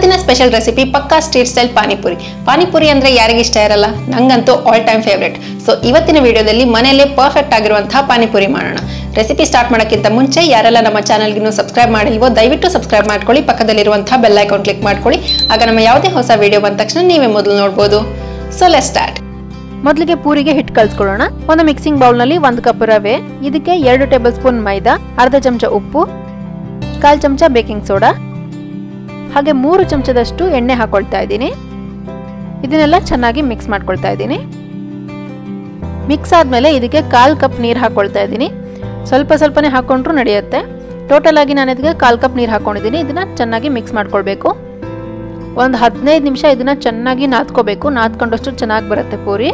ಇವತ್ತಿನ special recipe ಪಕ್ಕಾ street style panipuri panipuri ಅಂದ್ರೆ ಯಾರಿಗೆ ಇಷ್ಟ ಇರಲ್ಲ ನಂಗಂತೂ ಆಲ್ ಟೈಮ್ ಫೇವ್ರೆಟ್ ಸೊ ಇವತ್ತಿನ ವಿಡಿಯೋದಲ್ಲಿ ಮನೆಯಲ್ಲೇ ಪರ್ಫೆಕ್ಟ್ ಆಗಿರುವಂತಹ ಪಾನಿಪುರಿ ಮಾಡೋಣ ರೆಸಿಪಿ ಸ್ಟಾರ್ಟ್ ಮಾಡೋಕ್ಕಿಂತ ಮುಂಚೆ ಯಾರೆಲ್ಲ ನಮ್ಮ ಚಾನಲ್ಗಿನ್ನೂ ಸಬ್ಸ್ಕ್ರೈಬ್ ಮಾಡಿಲ್ವೋ ದಯವಿಟ್ಟು ಸಬ್ಸ್ಕ್ರೈಬ್ ಮಾಡ್ಕೊಳ್ಳಿ ಪಕ್ಕದಲ್ಲಿರುವಂತಹ ಬೆಲ್ ಐಕಾನ್ ಕ್ಲಿಕ್ ಮಾಡ್ಕೊಳ್ಳಿ ಆಗ ನಮ್ಮ ಯಾವುದೇ ಹೊಸ ವಿಡಿಯೋ ಬಂದ ತಕ್ಷಣ ನೀವೇ ಮೊದಲು ನೋಡ್ಬೋದು ಸೊ ಲೆಟ್ ಸ್ಟಾರ್ಟ್ ಮೊದಲಿಗೆ ಪೂರಿಗೆ ಹಿಟ್ಟು ಕಲ್ಸ್ಕೊಳ್ಳೋಣ ಒಂದು ಮಿಕ್ಸಿಂಗ್ ಬೌಲ್ನಲ್ಲಿ ಒಂದು ಕಪ್ ರವೆ ಇದಕ್ಕೆ ಎರಡು ಟೇಬಲ್ ಸ್ಪೂನ್ ಮೈದಾ ಅರ್ಧ ಚಮಚ ಉಪ್ಪು ಕಾಲು ಚಮಚ ಬೇಕಿಂಗ್ ಸೋಡಾ ಹಾಗೆ ಮೂರು ಚಮಚದಷ್ಟು ಎಣ್ಣೆ ಹಾಕೊಳ್ತಾ ಇದ್ದೀನಿ ಇದನ್ನೆಲ್ಲ ಚೆನ್ನಾಗಿ ಮಿಕ್ಸ್ ಮಾಡ್ಕೊಳ್ತಾ ಇದ್ದೀನಿ ಮಿಕ್ಸ್ ಆದಮೇಲೆ ಇದಕ್ಕೆ ಕಾಲು ಕಪ್ ನೀರು ಹಾಕೊಳ್ತಾ ಇದ್ದೀನಿ ಸ್ವಲ್ಪ ಸ್ವಲ್ಪನೇ ಹಾಕೊಂಡ್ರು ನಡೆಯುತ್ತೆ ಟೋಟಲ್ ಆಗಿ ನಾನು ಇದಕ್ಕೆ ಕಾಲು ಕಪ್ ನೀರು ಹಾಕೊಂಡಿದ್ದೀನಿ ಇದನ್ನ ಚೆನ್ನಾಗಿ ಮಿಕ್ಸ್ ಮಾಡ್ಕೊಳ್ಬೇಕು ಒಂದು ಹದಿನೈದು ನಿಮಿಷ ಇದನ್ನ ಚೆನ್ನಾಗಿ ನಾದ್ಕೋಬೇಕು ನಾದ್ಕೊಂಡಷ್ಟು ಚೆನ್ನಾಗಿ ಬರುತ್ತೆ ಪೂರಿ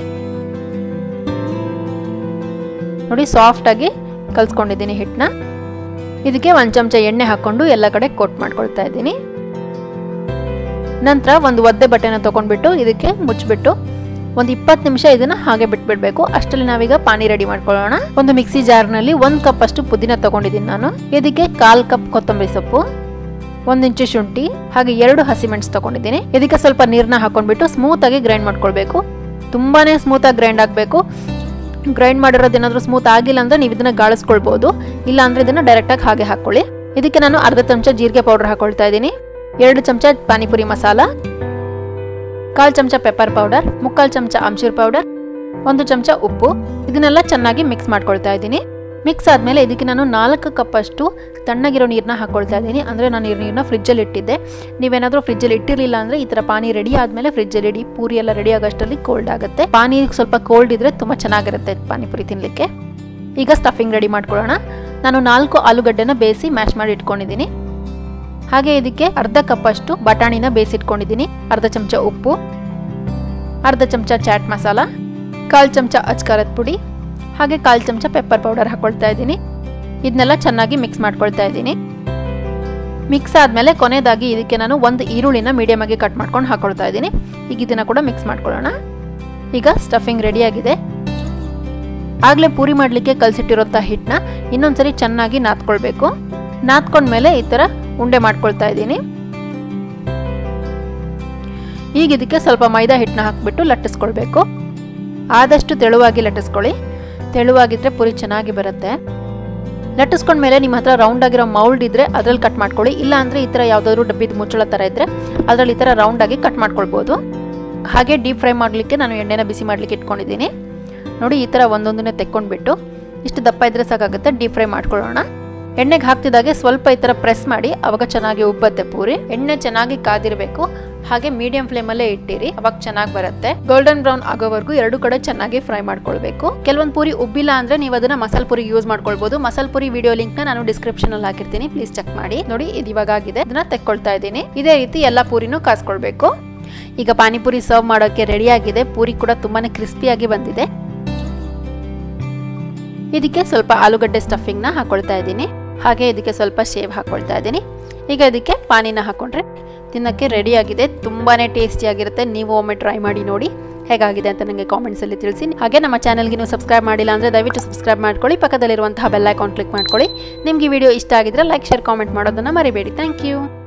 ನೋಡಿ ಸಾಫ್ಟ್ ಆಗಿ ಕಲ್ಸ್ಕೊಂಡಿದ್ದೀನಿ ಹಿಟ್ಟನ್ನ ಇದಕ್ಕೆ ಒಂದು ಚಮಚ ಎಣ್ಣೆ ಹಾಕೊಂಡು ಎಲ್ಲ ಕಡೆ ಕೋಟ್ ಮಾಡ್ಕೊಳ್ತಾ ಇದ್ದೀನಿ ನಂತರ ಒಂದು ಒದ್ದೆ ಬಟ್ಟೆನ ತಗೊಂಡ್ಬಿಟ್ಟು ಇದಕ್ಕೆ ಮುಚ್ಚಿಬಿಟ್ಟು ಒಂದು ಇಪ್ಪತ್ತು ನಿಮಿಷ ಇದನ್ನ ಹಾಗೆ ಬಿಟ್ಬಿಡ್ಬೇಕು ಅಷ್ಟರಲ್ಲಿ ನಾವೀಗ ಪಾನಿ ರೆಡಿ ಮಾಡ್ಕೊಳ್ಳೋಣ ಒಂದು ಮಿಕ್ಸಿ ಜಾರ್ನಲ್ಲಿ ಒಂದು ಕಪ್ ಅಷ್ಟು ಪುದೀನ ತಗೊಂಡಿದ್ದೀನಿ ನಾನು ಇದಕ್ಕೆ ಕಾಲ್ ಕಪ್ ಕೊತ್ತಂಬರಿ ಸೊಪ್ಪು ಒಂದು ಇಂಚು ಶುಂಠಿ ಹಾಗೆ ಎರಡು ಹಸಿಮೆಣಸು ತಗೊಂಡಿದ್ದೀನಿ ಇದಕ್ಕೆ ಸ್ವಲ್ಪ ನೀರನ್ನ ಹಾಕೊಂಡ್ಬಿಟ್ಟು ಸ್ಮೂತ್ ಆಗಿ ಗ್ರೈಂಡ್ ಮಾಡ್ಕೊಳ್ಬೇಕು ತುಂಬಾನೇ ಸ್ಮೂತ್ ಆಗಿ ಗ್ರೈಂಡ್ ಆಗಬೇಕು ಗ್ರೈಂಡ್ ಮಾಡಿರೋದು ಏನಾದರೂ ಸ್ಮೂತ್ ಆಗಿಲ್ಲ ಅಂದ್ರೆ ನೀವು ಇದನ್ನ ಗಾಳಿಸ್ಕೊಳ್ಬಹುದು ಇಲ್ಲ ಅಂದ್ರೆ ಇದನ್ನ ಡೈರೆಕ್ಟ್ ಆಗಿ ಹಾಗೆ ಹಾಕೊಳ್ಳಿ ಇದಕ್ಕೆ ನಾನು ಅರ್ಧ ಚಮಚ ಜೀರಿಗೆ ಪೌಡರ್ ಹಾಕೊಳ್ತಾ ಇದ್ದೀನಿ ಎರಡು ಚಮಚ ಪಾನಿಪುರಿ ಮಸಾಲ ಕಾಲು ಚಮಚ ಪೆಪ್ಪರ್ ಪೌಡರ್ ಮುಕ್ಕಾಲು ಚಮಚ ಆಮ್ಚೂರ್ ಪೌಡರ್ ಒಂದು ಚಮಚ ಉಪ್ಪು ಇದನ್ನೆಲ್ಲ ಚೆನ್ನಾಗಿ ಮಿಕ್ಸ್ ಮಾಡ್ಕೊಳ್ತಾ ಇದ್ದೀನಿ ಮಿಕ್ಸ್ ಆದಮೇಲೆ ಇದಕ್ಕೆ ನಾನು ನಾಲ್ಕು ಕಪ್ ಅಷ್ಟು ತಣ್ಣಗಿರೋ ನೀರನ್ನ ಹಾಕೊಳ್ತಾ ಇದ್ದೀನಿ ಅಂದರೆ ನಾನು ಈ ನೀರನ್ನ ಫ್ರಿಜ್ಜಲ್ಲಿ ಇಟ್ಟಿದ್ದೆ ನೀವೇನಾದರೂ ಫ್ರಿಜ್ಜಲ್ಲಿ ಇಟ್ಟಿರಲಿಲ್ಲ ಅಂದರೆ ಈ ಥರ ಪಾನಿ ರೆಡಿ ಆದಮೇಲೆ ಫ್ರಿಜ್ಜಲ್ಲಿ ಇಡಿ ಪೂರಿ ಎಲ್ಲ ರೆಡಿ ಆಗೋಷ್ಟರಲ್ಲಿ ಕೋಲ್ಡ್ ಆಗುತ್ತೆ ಪಾನಿ ಸ್ವಲ್ಪ ಕೋಲ್ಡ್ ಇದ್ರೆ ತುಂಬ ಚೆನ್ನಾಗಿರುತ್ತೆ ಪಾನಿಪುರಿ ತಿನ್ನಲಿಕ್ಕೆ ಈಗ ಸ್ಟಫಿಂಗ್ ರೆಡಿ ಮಾಡ್ಕೊಳ್ಳೋಣ ನಾನು ನಾಲ್ಕು ಆಲೂಗಡ್ಡೆನ ಬೇಯಿಸಿ ಮ್ಯಾಶ್ ಮಾಡಿ ಇಟ್ಕೊಂಡಿದ್ದೀನಿ ಹಾಗೆ ಇದಕ್ಕೆ ಅರ್ಧ ಕಪ್ ಅಷ್ಟು ಬಟಾಣಿನ ಬೇಯಿಸಿಟ್ಕೊಂಡಿದ್ದೀನಿ ಅರ್ಧ ಚಮಚ ಉಪ್ಪು ಅರ್ಧ ಚಮಚ ಚಾಟ್ ಮಸಾಲ ಕಾಲು ಚಮಚ ಅಚ್ಕಾರದ ಪುಡಿ ಹಾಗೆ ಕಾಲು ಚಮಚ ಪೆಪ್ಪರ್ ಪೌಡರ್ ಹಾಕೊಳ್ತಾ ಇದ್ದೀನಿ ಇದನ್ನೆಲ್ಲ ಚೆನ್ನಾಗಿ ಮಿಕ್ಸ್ ಮಾಡ್ಕೊಳ್ತಾ ಇದ್ದೀನಿ ಮಿಕ್ಸ್ ಆದಮೇಲೆ ಕೊನೆಯದಾಗಿ ಇದಕ್ಕೆ ನಾನು ಒಂದು ಈರುಳ್ಳಿನ ಮೀಡಿಯಮ್ ಆಗಿ ಕಟ್ ಮಾಡ್ಕೊಂಡು ಹಾಕೊಳ್ತಾ ಇದ್ದೀನಿ ಈಗ ಇದನ್ನ ಕೂಡ ಮಿಕ್ಸ್ ಮಾಡ್ಕೊಳ್ಳೋಣ ಈಗ ಸ್ಟಫಿಂಗ್ ರೆಡಿಯಾಗಿದೆ ಆಗಲೇ ಪೂರಿ ಮಾಡಲಿಕ್ಕೆ ಕಲಸಿಟ್ಟಿರೋಂಥ ಹಿಟ್ಟನ್ನ ಇನ್ನೊಂದ್ಸರಿ ಚೆನ್ನಾಗಿ ನಾದ್ಕೊಳ್ಬೇಕು ನಾದ್ಕೊಂಡ್ಮೇಲೆ ಈ ಥರ ಉಂಡೆ ಮಾಡ್ಕೊಳ್ತಾ ಇದ್ದೀನಿ ಈಗ ಇದಕ್ಕೆ ಸ್ವಲ್ಪ ಮೈದಾ ಹಿಟ್ಟನ್ನ ಹಾಕ್ಬಿಟ್ಟು ಲಟ್ಟಿಸ್ಕೊಳ್ಬೇಕು ಆದಷ್ಟು ತೆಳುವಾಗಿ ಲಟ್ಟಿಸ್ಕೊಳ್ಳಿ ತೆಳುವಾಗಿದ್ರೆ ಪೂರಿ ಚೆನ್ನಾಗಿ ಬರುತ್ತೆ ಲಟ್ಟಿಸ್ಕೊಂಡ್ಮೇಲೆ ನಿಮ್ಮ ಹತ್ರ ರೌಂಡ್ ಆಗಿರೋ ಮೌಲ್ಡ್ ಇದ್ರೆ ಅದ್ರಲ್ಲಿ ಕಟ್ ಮಾಡ್ಕೊಳ್ಳಿ ಇಲ್ಲ ಅಂದ್ರೆ ಈ ಥರ ಯಾವುದಾದ್ರು ಡಬ್ಬಿದ ಮುಚ್ಚಳ ಥರ ಇದ್ರೆ ಅದ್ರಲ್ಲಿ ಈ ಥರ ರೌಂಡ್ ಆಗಿ ಕಟ್ ಮಾಡ್ಕೊಳ್ಬೋದು ಹಾಗೆ ಡೀಪ್ ಫ್ರೈ ಮಾಡಲಿಕ್ಕೆ ನಾನು ಎಣ್ಣೆನ ಬಿಸಿ ಮಾಡಲಿಕ್ಕೆ ಇಟ್ಕೊಂಡಿದ್ದೀನಿ ನೋಡಿ ಈ ಥರ ಒಂದೊಂದನ್ನೇ ತೆಕ್ಕೊಂಡ್ಬಿಟ್ಟು ಇಷ್ಟು ದಪ್ಪ ಇದ್ರೆ ಸಾಕಾಗುತ್ತೆ ಡೀಪ್ ಫ್ರೈ ಮಾಡ್ಕೊಳ್ಳೋಣ ಎಣ್ಣೆಗೆ ಹಾಕ್ತಿದ್ದಾಗೆ ಸ್ವಲ್ಪ ಈ ಥರ ಪ್ರೆಸ್ ಮಾಡಿ ಅವಾಗ ಚೆನ್ನಾಗಿ ಉಬ್ಬತ್ತೆ ಪೂರಿ ಎಣ್ಣೆ ಚೆನ್ನಾಗಿ ಕಾದಿರಬೇಕು ಹಾಗೆ ಮೀಡಿಯಂ ಫ್ಲೇಮಲ್ಲೇ ಇಟ್ಟಿರಿ ಅವಾಗ ಚೆನ್ನಾಗಿ ಬರುತ್ತೆ ಗೋಲ್ಡನ್ ಬ್ರೌನ್ ಆಗೋವರೆಗೂ ಎರಡು ಕಡೆ ಚೆನ್ನಾಗಿ ಫ್ರೈ ಮಾಡ್ಕೊಳ್ಬೇಕು ಕೆಲವೊಂದು ಪೂರಿ ಉಬ್ಬಿಲ್ಲ ಅಂದ್ರೆ ನೀವು ಅದನ್ನ ಮಸಾಲ ಪುರಿ ಯೂಸ್ ಮಾಡ್ಕೊಳ್ಬಹುದು ಮಸಾಲ ಪುರಿ ವಿಡಿಯೋ ಲಿಂಕ್ ನ ನಾನು ಡಿಸ್ಕ್ರಿಪ್ಷನ್ ಅಲ್ಲಿ ಹಾಕಿರ್ತೀನಿ ಪ್ಲೀಸ್ ಚೆಕ್ ಮಾಡಿ ನೋಡಿ ಇದು ಇವಾಗ ಆಗಿದೆ ಇದನ್ನ ತೆಕ್ಕೊಳ್ತಾ ಇದ್ದೀನಿ ಇದೇ ರೀತಿ ಎಲ್ಲ ಪೂರಿನೂ ಕಾಸ್ಕೊಳ್ಬೇಕು ಈಗ ಪಾನಿಪುರಿ ಸರ್ವ್ ಮಾಡೋಕೆ ರೆಡಿ ಆಗಿದೆ ಪೂರಿ ಕೂಡ ತುಂಬಾನೇ ಕ್ರಿಸ್ಪಿಯಾಗಿ ಬಂದಿದೆ ಇದಕ್ಕೆ ಸ್ವಲ್ಪ ಆಲೂಗಡ್ಡೆ ಸ್ಟಫಿಂಗ್ನ ಹಾಕೊಳ್ತಾ ಇದ್ದೀನಿ ಹಾಗೆ ಇದಕ್ಕೆ ಸ್ವಲ್ಪ ಶೇವ್ ಹಾಕೊಳ್ತಾ ಇದ್ದೀನಿ ಈಗ ಇದಕ್ಕೆ ಪಾನಿನ ಹಾಕೊಂಡ್ರೆ ತಿನ್ನೋಕ್ಕೆ ರೆಡಿಯಾಗಿದೆ ತುಂಬಾ ಟೇಸ್ಟಿಯಾಗಿರುತ್ತೆ ನೀವು ಒಮ್ಮೆ ಟ್ರೈ ಮಾಡಿ ನೋಡಿ ಹೇಗಾಗಿದೆ ಅಂತ ನನಗೆ ಕಾಮೆಂಟ್ಸಲ್ಲಿ ತಿಳಿಸಿ ಹಾಗೆ ನಮ್ಮ ಚಾನಲ್ಗೆ ನೀವು ಸಬ್ಸ್ಕ್ರೈಬ್ ಮಾಡಿಲ್ಲ ಅಂದರೆ ದಯವಿಟ್ಟು ಸಬ್ಸ್ಕ್ರೈಬ್ ಮಾಡ್ಕೊಳ್ಳಿ ಪಕ್ಕದಲ್ಲಿರುವಂತಹ ಬೆಲ್ ಐಕಾನ್ ಕ್ಲಿಕ್ ಮಾಡ್ಕೊಳ್ಳಿ ನಿಮಗೆ ಈ ವಿಡಿಯೋ ಇಷ್ಟ ಆಗಿದ್ರೆ ಲೈಕ್ ಶೇರ್ ಕಾಮೆಂಟ್ ಮಾಡೋದನ್ನು ಮರಿಬೇಡಿ ಥ್ಯಾಂಕ್ ಯು